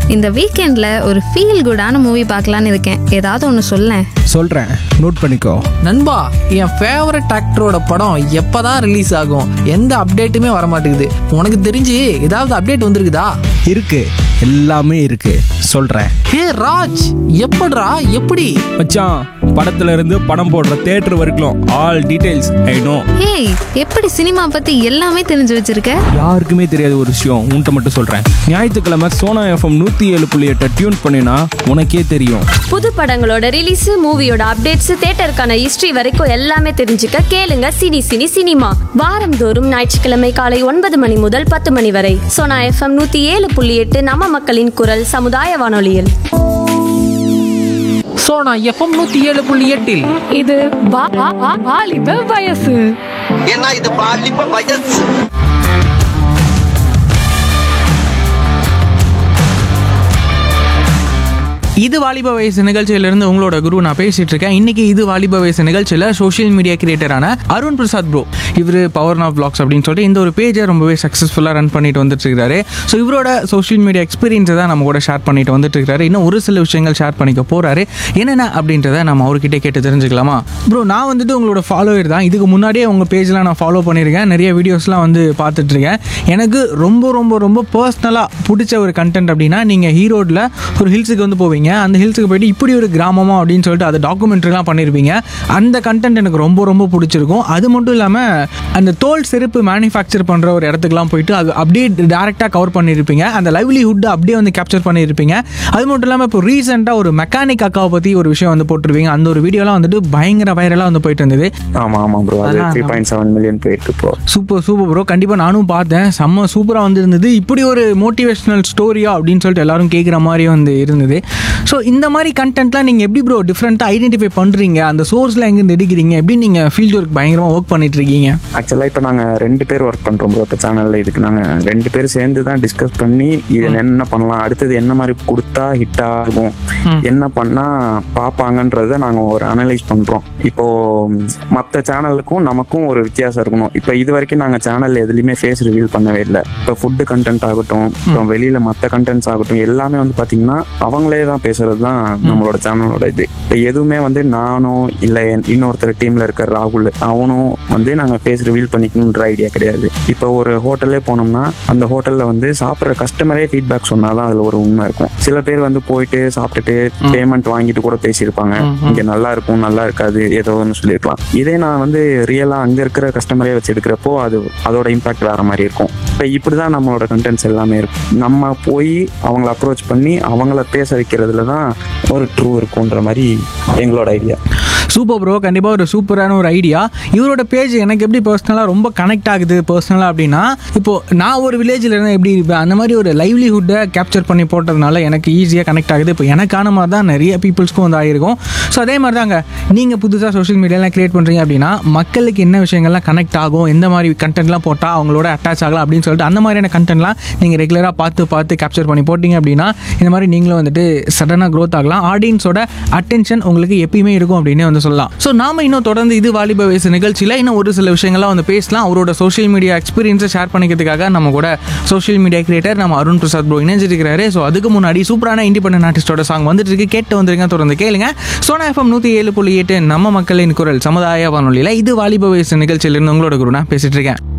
இந்த வீக்கெண்டில் ஒரு ஃபீல் குடான மூவி பார்க்கலான்னு இருக்கேன் ஏதாவது ஒன்று சொல்லேன் சொல்கிறேன் நோட் பண்ணிக்கோ நண்பா என் ஃபேவரட் ஆக்டரோட படம் எப்பதான் ரிலீஸ் ஆகும் எந்த அப்டேட்டுமே வர மாட்டேங்குது உனக்கு தெரிஞ்சு ஏதாவது அப்டேட் வந்திருக்குதா இருக்கு எல்லாமே இருக்கு சொல்கிறேன் ஹே ராஜ் எப்படிடா எப்படி மச்சான் படத்துல இருந்து படம் போடுற தேட்டர் வரைக்கும் ஆல் டீடைல்ஸ் ஐ நோ ஏய் எப்படி சினிமா பற்றி எல்லாமே தெரிஞ்சு வச்சிருக்க யாருக்குமே தெரியாத ஒரு விஷயம் உன்கிட்ட மட்டும் சொல்கிறேன் ஞாயிற்றுக்கிழமை சோனா எஃப்எம் நூற்றி ஏழு புள்ளி எட்டை டியூன் பண்ணினா உனக்கே தெரியும் புது படங்களோட ரிலீஸ் மூவியோட அப்டேட்ஸ் தேட்டருக்கான ஹிஸ்டரி வரைக்கும் எல்லாமே தெரிஞ்சுக்க கேளுங்க சினி சினி சினிமா வாரந்தோறும் ஞாயிற்றுக்கிழமை காலை ஒன்பது மணி முதல் பத்து மணி வரை சோனா எஃப்எம் நூத்தி ஏழு புள்ளி எட்டு நம்ம மக்களின் குரல் சமுதாய வானொலியில் ஸோ நான் எஃப்எம் நூற்றி ஏழு புள்ளி எட்டில் இது வா- வா- வா- வாலிப வயசு ஏன்னா இது பாலிப்ப வயசு இது வாலிப வயசு நிகழ்ச்சியிலிருந்து உங்களோட குரு நான் பேசிட்டு இருக்கேன் இன்னைக்கு இது வாலிப வயசு நிகழ்ச்சியில் சோஷியல் மீடியா கிரியேட்டரான அருண் பிரசாத் ப்ரோ இவர் பவர் ஆஃப் பிளாக்ஸ் அப்படின்னு சொல்லிட்டு இந்த ஒரு பேஜை ரொம்பவே சக்ஸஸ்ஃபுல்லாக ரன் பண்ணிட்டு வந்துட்டு இருக்காரு ஸோ இவரோட சோஷியல் மீடியா எக்ஸ்பீரியன்ஸை தான் நம்ம கூட ஷேர் பண்ணிட்டு வந்துட்டு இருக்காரு இன்னும் ஒரு சில விஷயங்கள் ஷேர் பண்ணிக்க போறாரு என்னென்ன அப்படின்றத நம்ம அவர்கிட்ட கேட்டு தெரிஞ்சுக்கலாமா ப்ரோ நான் வந்துட்டு உங்களோட ஃபாலோவர் தான் இதுக்கு முன்னாடியே உங்கள் பேஜ்லாம் நான் ஃபாலோ பண்ணியிருக்கேன் நிறைய வீடியோஸ்லாம் வந்து பார்த்துட்டு இருக்கேன் எனக்கு ரொம்ப ரொம்ப ரொம்ப பர்சனலாக பிடிச்ச ஒரு கண்டென்ட் அப்படின்னா நீங்கள் ஈரோட்டில் ஒரு ஹில்ஸுக்கு வந்து போவீங்க அந்த ஹில்ஸுக்கு போயிட்டு இப்படி ஒரு கிராமமா அப்படின்னு சொல்லிட்டு அது டாக்குமெண்ட்ரிலாம் பண்ணியிருப்பீங்க அந்த கண்டென்ட் எனக்கு ரொம்ப ரொம்ப பிடிச்சிருக்கும் அது மட்டும் இல்லாமல் அந்த தோல் செருப்பு மேனுஃபேக்சர் பண்ணுற ஒரு இடத்துக்குலாம் போயிட்டு அது அப்படியே டேரெக்டாக கவர் பண்ணியிருப்பீங்க அந்த லைவ்லிஹுட் அப்படியே வந்து கேப்சர் பண்ணியிருப்பீங்க அது மட்டும் இல்லாமல் இப்போ ரீசெண்டாக ஒரு மெக்கானிக் அக்காவை பற்றி ஒரு விஷயம் வந்து போட்டிருப்பீங்க அந்த ஒரு வீடியோலாம் வந்துட்டு பயங்கர வைரலாக வந்து போயிட்டு இருந்தது ஆமா ஆமா ப்ரோ அது அதான், த்ரீ பாயிண்ட் செவன் மில்லியன் போயிட்டு இப்போ சூப்பர் சூப்பர் ப்ரோ கண்டிப்பாக நானும் பார்த்தேன் செம்ம சூப்பராக வந்து இருந்தது இப்படி ஒரு மோட்டிவேஷனல் ஸ்டோரியா அப்படின்னு சொல்லிட்டு எல்லாரும் கேட்குற மாதிரி வந்து இருந்தது ஸோ இந்த மாதிரி கண்டென்ட்லாம் நீங்கள் எப்படி ப்ரோ டிஃப்ரெண்ட்டாக ஐடென்டிஃபை பண்ணுறீங்க அந்த சோர்ஸில் எங்கேருந்து எடுக்கிறீங்க எப்படி நீங்கள் ஃபீல்ட் ஒர்க் பயங்கரமாக ஒர்க் பண்ணிட்டு இருக்கீங்க ஆக்சுவலாக இப்போ நாங்கள் ரெண்டு பேர் ஒர்க் பண்ணுறோம் ப்ரோ இப்போ சேனலில் இதுக்கு நாங்கள் ரெண்டு பேர் சேர்ந்து தான் டிஸ்கஸ் பண்ணி இது என்ன பண்ணலாம் அடுத்தது என்ன மாதிரி கொடுத்தா ஹிட் ஆகும் என்ன பண்ணால் பார்ப்பாங்கன்றத நாங்கள் ஒரு அனலைஸ் பண்ணுறோம் இப்போ மற்ற சேனலுக்கும் நமக்கும் ஒரு வித்தியாசம் இருக்கணும் இப்போ இது வரைக்கும் நாங்கள் சேனலில் எதுலையுமே ஃபேஸ் ரிவீல் பண்ணவே இல்லை இப்போ ஃபுட்டு கண்டென்ட் ஆகட்டும் இப்போ வெளியில் மற்ற கண்டென்ட்ஸ் ஆகட்டும் எல்லாமே வந்து பார்த்தீங்கன்னா அவங்களே தான் பேசுறது தான் நம்மளோட சேனலோட இது இப்போ எதுவுமே வந்து நானும் இல்லை இன்னொருத்தர் டீமில் இருக்க ராகுல் அவனும் வந்து நாங்கள் ஃபேஸ் ரிவீல் பண்ணிக்கணுன்ற ஐடியா கிடையாது இப்போ ஒரு ஹோட்டலே போனோம்னா அந்த ஹோட்டலில் வந்து சாப்பிட்ற கஸ்டமரே ஃபீட்பேக் சொன்னால் தான் அதில் ஒரு உண்மை இருக்கும் சில பேர் வந்து போயிட்டு சாப்பிட்டுட்டு பேமெண்ட் வாங்கிட்டு கூட பேசியிருப்பாங்க இங்கே நல்லா இருக்கும் நல்லா இருக்காது ஏதோ ஒன்று சொல்லியிருக்கலாம் இதே நான் வந்து ரியலாக அங்கே இருக்கிற கஸ்டமரே வச்சு எடுக்கிறப்போ அது அதோட இம்பாக்ட் வேற மாதிரி இருக்கும் இப்போ இப்படி தான் நம்மளோட கண்டென்ட்ஸ் எல்லாமே இருக்கும் நம்ம போய் அவங்கள அப்ரோச் பண்ணி அவங்கள பேச வைக்கிறதுல தான் ஒரு ட்ரூ இருக்குன்ற மாதிரி எங்களோட ஐடியா சூப்பர் ப்ரோ கண்டிப்பாக ஒரு சூப்பரான ஒரு ஐடியா இவரோட பேஜ் எனக்கு எப்படி பர்சனலாக ரொம்ப கனெக்ட் ஆகுது பர்சனலாக அப்படின்னா இப்போ நான் ஒரு வில்லேஜில் இருந்தால் எப்படி இருப்பேன் அந்த மாதிரி ஒரு லைவ்லிஹுட்டை கேப்சர் பண்ணி போட்டதுனால எனக்கு ஈஸியாக கனெக்ட் ஆகுது இப்போ எனக்கான மாதிரி தான் நிறைய பீப்புள்ஸ்க்கும் வந்து ஆகிருக்கும் ஸோ அதே மாதிரி தாங்க நீங்கள் புதுசாக சோஷியல் மீடியாலாம் கிரியேட் பண்ணுறீங்க அப்படின்னா மக்களுக்கு என்ன விஷயங்கள்லாம் கனெக்ட் ஆகும் எந்த மாதிரி கண்டென்ட்லாம் போட்டால் அவங்களோட அட்டாச் ஆகலாம் அப்படின்னு சொல்லிட்டு அந்த மாதிரியான கண்டென்ட்லாம் நீங்கள் ரெகுலராக பார்த்து பார்த்து கேப்சர் பண்ணி போட்டிங்க அப்படின்னா இந்த மாதிரி நீங்களும் வந்துட்டு சடனாக க்ரோத் ஆகலாம் ஆடியன்ஸோட அட்டென்ஷன் உங்களுக்கு எப்பயுமே இருக்கும் அப்படின்னு வந்து சொல்லலாம் ஸோ நாம இன்னும் தொடர்ந்து இது வாலிப வயசு நிகழ்ச்சியில் இன்னும் ஒரு சில விஷயங்கள்லாம் வந்து பேசலாம் அவரோட சோஷியல் மீடியா எக்ஸ்பீரியன்ஸை ஷேர் பண்ணிக்கிறதுக்காக நம்ம கூட சோஷியல் மீடியா கிரியேட்டர் நம்ம அருண் பிரசாத் ப்ரோ இணைஞ்சிருக்கிறாரு ஸோ அதுக்கு முன்னாடி சூப்பரான இண்டிபெண்டன்ட் ஆர்டிஸ்டோட சாங் வந்துட்டு இருக்கு கேட்டு வந்துருங்க தொடர்ந்து கேளுங்க சோனா எஃப்எம் நூற்றி ஏழு புள்ளி எட்டு நம்ம மக்களின் குரல் சமுதாய வானொலியில் இது வாலிப வயசு நிகழ்ச்சியிலிருந்து உங்களோட குருனா பேசிட்டு இருக்கேன்